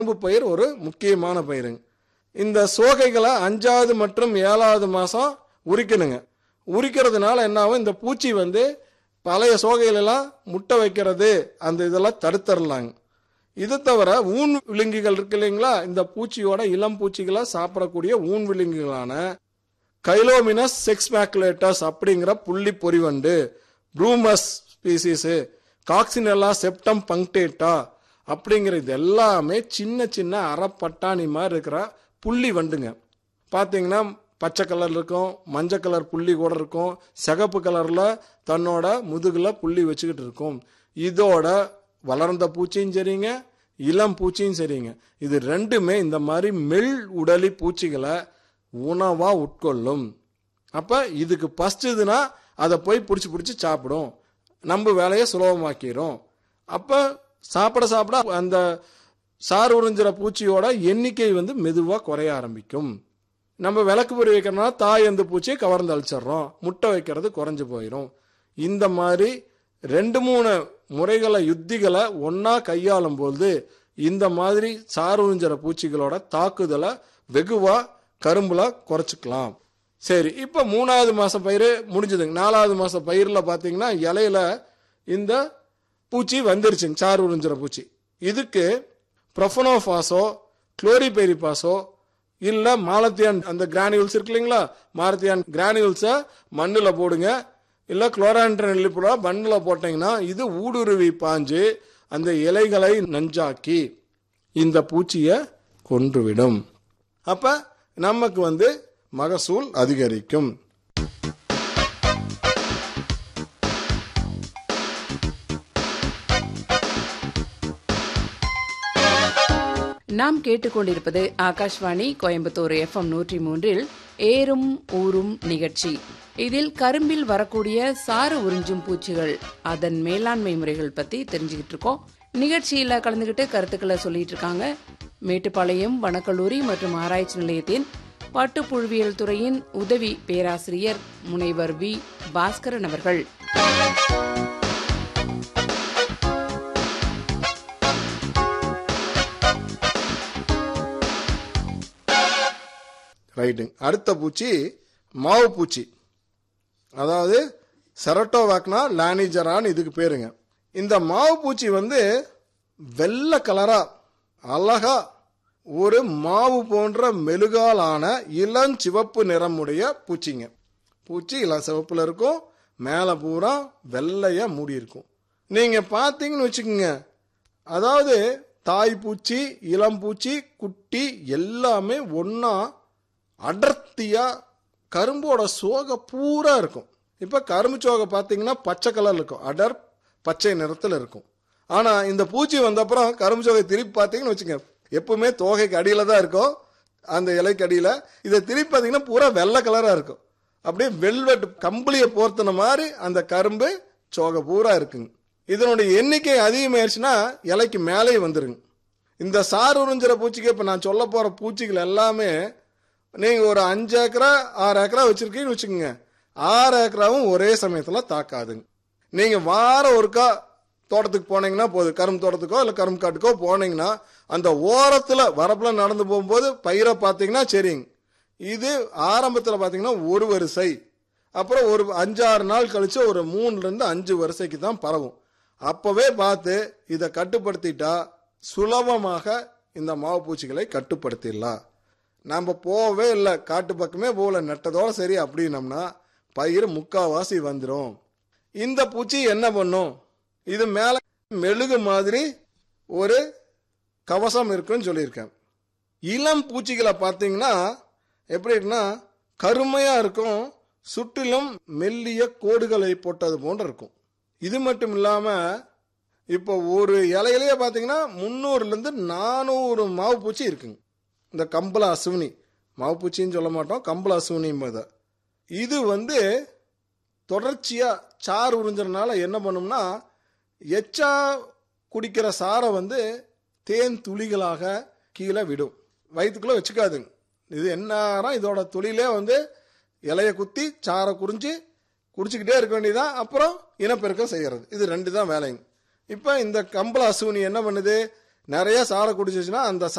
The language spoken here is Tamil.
கரும்பு பயிர் ஒரு முக்கியமான பயிருங்க இந்த சோகைகளை அஞ்சாவது மற்றும் ஏழாவது மாதம் உரிக்கணுங்க உரிக்கிறதுனால என்ன ஆகும் இந்த பூச்சி வந்து பழைய சோகைகளெல்லாம் முட்டை வைக்கிறது அந்த இதெல்லாம் தடுத்துடலாங்க இது தவிர ஊன் விலங்குகள் இருக்கு இல்லைங்களா இந்த பூச்சியோட இளம் பூச்சிகளை சாப்பிடக்கூடிய ஊன் விலங்குகளான கைலோமினஸ் செக்ஸ் மேக்குலேட்டஸ் அப்படிங்கிற புள்ளி பொறிவண்டு ப்ரூமஸ் ஸ்பீசிஸு காக்சினெல்லா செப்டம் பங்க்டேட்டா அப்படிங்கிற இது எல்லாமே சின்ன சின்ன அறப்பட்டாணி மாதிரி இருக்கிற புள்ளி வண்டுங்க பார்த்தீங்கன்னா பச்சை கலர் இருக்கும் மஞ்சள் கலர் புள்ளி கூட இருக்கும் சிகப்பு கலரில் தன்னோட முதுகில் புள்ளி வச்சுக்கிட்டு இருக்கும் இதோட வளர்ந்த பூச்சியும் சரிங்க இளம் பூச்சியும் சரிங்க இது ரெண்டுமே இந்த மாதிரி மெல் உடலி பூச்சிகளை உணவாக உட்கொள்ளும் அப்போ இதுக்கு பஸ்ட்டுதுன்னா அதை போய் பிடிச்சி பிடிச்சி சாப்பிடும் நம்ம வேலையை சுலபமாக்கிரும் அப்போ சாப்பிட சாப்பிட அந்த சார் உறிஞ்சிற பூச்சியோட எண்ணிக்கை வந்து மெதுவாக குறைய ஆரம்பிக்கும் நம்ம விளக்கு பொறி வைக்கிறோம்னா தாய் அந்த பூச்சியை கவர்ந்து அழிச்சிடுறோம் முட்டை வைக்கிறது குறைஞ்சு போயிடும் இந்த மாதிரி ரெண்டு மூணு முறைகளை யுத்திகளை ஒன்றா கையாளும் போது இந்த மாதிரி சார் உறிஞ்சிற பூச்சிகளோட தாக்குதலை வெகுவாக கரும்புல குறைச்சிக்கலாம் சரி இப்போ மூணாவது மாதம் பயிர் முடிஞ்சதுங்க நாலாவது மாதம் பயிரில் பார்த்தீங்கன்னா இலையில இந்த பூச்சி வந்துருச்சுங்க சார் உறிஞ்சிற பூச்சி இதுக்கு ப்ரொஃபனோஃபாஸோ குளோரிபெரிபாஸோ இல்லை மாலத்தியான் அந்த கிரானியூல்ஸ் இருக்கு இல்லைங்களா மாலத்தியான் கிரானியூல்ஸை மண்ணில் போடுங்க இல்லை குளோரான்ட்ரன் நெல்லிப்புடா மண்ணில் போட்டிங்கன்னா இது ஊடுருவி பாஞ்சு அந்த இலைகளை நஞ்சாக்கி இந்த பூச்சியை கொன்றுவிடும் அப்போ நமக்கு வந்து மகசூல் அதிகரிக்கும் நாம் கேட்டுக்கொண்டிருப்பது ஆகாஷ்வாணி கோயம்புத்தூர் எஃப்எம் நூற்றி மூன்றில் ஏறும் ஊரும் நிகழ்ச்சி இதில் கரும்பில் வரக்கூடிய சாறு உறிஞ்சும் பூச்சிகள் அதன் மேலாண்மை முறைகள் பத்தி தெரிஞ்சுக்கிட்டு இருக்கோம் நிகழ்ச்சியில கலந்துகிட்டு கருத்துக்களை சொல்லிட்டு இருக்காங்க மேட்டுப்பாளையம் வனக்கல்லூரி மற்றும் ஆராய்ச்சி நிலையத்தின் பட்டுப்புழுவியல் துறையின் உதவி பேராசிரியர் முனைவர் வி பாஸ்கரன் அவர்கள் ரைட்டுங்க அடுத்த பூச்சி மாவு பூச்சி அதாவது செரட்டோவாக்னா லானிஜரான்னு இதுக்கு பேருங்க இந்த மாவு பூச்சி வந்து வெள்ளை கலரா அழகா ஒரு மாவு போன்ற மெழுகாலான இளஞ்சிவப்பு நிறமுடைய பூச்சிங்க பூச்சி இளம் சிவப்புல இருக்கும் மேலே பூரா வெள்ளையா மூடி இருக்கும் நீங்க பார்த்தீங்கன்னு வச்சுக்கோங்க அதாவது தாய் பூச்சி இளம் பூச்சி குட்டி எல்லாமே ஒன்றா அடர்த்தியா கரும்போட சோகை பூரா இருக்கும் இப்போ கரும்பு சோகை பார்த்தீங்கன்னா பச்சை கலர் இருக்கும் அடர் பச்சை நிறத்தில் இருக்கும் ஆனால் இந்த பூச்சி வந்த அப்புறம் கரும்பு சோகை திருப்பி பார்த்தீங்கன்னு வச்சுங்க எப்பவுமே தோகைக்கு அடியில் தான் இருக்கும் அந்த இலைக்கு அடியில் இதை திருப்பி பார்த்தீங்கன்னா பூரா வெள்ளை கலராக இருக்கும் அப்படியே வெல்வெட் கம்பளியை போர்த்தின மாதிரி அந்த கரும்பு சோகை பூரா இருக்குங்க இதனுடைய எண்ணிக்கை அதிகமாயிருச்சுன்னா இலைக்கு மேலே வந்துருங்க இந்த சார் உறிஞ்சிற பூச்சிக்கு இப்போ நான் சொல்ல போகிற பூச்சிகள் எல்லாமே நீங்கள் ஒரு அஞ்சு ஏக்கரா ஆறு ஏக்கரா வச்சுருக்கீங்கன்னு வச்சுக்கோங்க ஆறு ஏக்கராவும் ஒரே சமயத்தில் தாக்காதுங்க நீங்கள் வாரம் ஒருக்கா தோட்டத்துக்கு போனீங்கன்னா போதும் கரும்பு தோட்டத்துக்கோ இல்லை கரும்பு காட்டுக்கோ போனீங்கன்னா அந்த ஓரத்தில் வரப்பில் நடந்து போகும்போது பயிரை பார்த்தீங்கன்னா சரிங்க இது ஆரம்பத்தில் பார்த்தீங்கன்னா ஒரு வரிசை அப்புறம் ஒரு அஞ்சாறு நாள் கழிச்சு ஒரு மூணுலேருந்து அஞ்சு வரிசைக்கு தான் பரவும் அப்போவே பார்த்து இதை கட்டுப்படுத்திட்டா சுலபமாக இந்த மாவு பூச்சிகளை கட்டுப்படுத்திடலாம் நம்ம போகவே இல்லை காட்டு பக்கமே போகல நெட்டதோட சரி அப்படின்னம்னா பயிர் முக்காவாசி வந்துடும் இந்த பூச்சி என்ன பண்ணும் இது மேலே மெழுகு மாதிரி ஒரு கவசம் இருக்குன்னு சொல்லியிருக்கேன் இளம் பூச்சிகளை பார்த்தீங்கன்னா எப்படி இருக்குன்னா கருமையாக இருக்கும் சுற்றிலும் மெல்லிய கோடுகளை போட்டது போன்று இருக்கும் இது மட்டும் இல்லாமல் இப்போ ஒரு இலையிலேயே பார்த்தீங்கன்னா முந்நூறுலேருந்து நானூறு மாவு பூச்சி இருக்குங்க இந்த கம்பள அசுவினி மாவு பூச்சின்னு சொல்ல மாட்டோம் கம்பள அசுவினிம்பது இது வந்து தொடர்ச்சியாக சாறு உறிஞ்சறனால என்ன பண்ணும்னா எச்சா குடிக்கிற சாரை வந்து தேன் துளிகளாக கீழே விடும் வயிற்றுக்குள்ளே வச்சுக்காதுங்க இது என்ன இதோட தொழிலே வந்து இலையை குத்தி சாரை குறிஞ்சி குடிச்சிக்கிட்டே இருக்க வேண்டியதான் அப்புறம் இனப்பெருக்கம் செய்கிறது இது ரெண்டு தான் வேலைங்க இப்போ இந்த கம்பள அசுவினி என்ன பண்ணுது நிறைய சாரை குடிச்சிச்சுன்னா அந்த